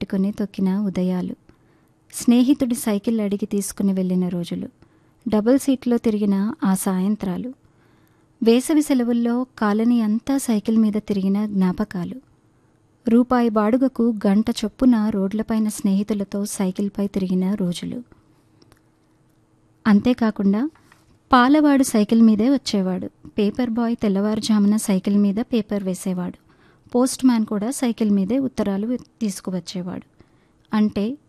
పట్టుకొని తొక్కిన ఉదయాలు స్నేహితుడి సైకిల్ అడిగి తీసుకుని వెళ్ళిన రోజులు డబుల్ సీట్లో తిరిగిన ఆ సాయంత్రాలు వేసవి సెలవుల్లో కాలనీ అంతా సైకిల్ మీద తిరిగిన జ్ఞాపకాలు రూపాయి బాడుగకు గంట చొప్పున రోడ్లపైన స్నేహితులతో సైకిల్పై తిరిగిన రోజులు అంతేకాకుండా పాలవాడు సైకిల్ మీదే వచ్చేవాడు పేపర్ బాయ్ తెల్లవారుజామున సైకిల్ మీద పేపర్ వేసేవాడు పోస్ట్ మ్యాన్ కూడా సైకిల్ మీదే ఉత్తరాలు తీసుకువచ్చేవాడు అంటే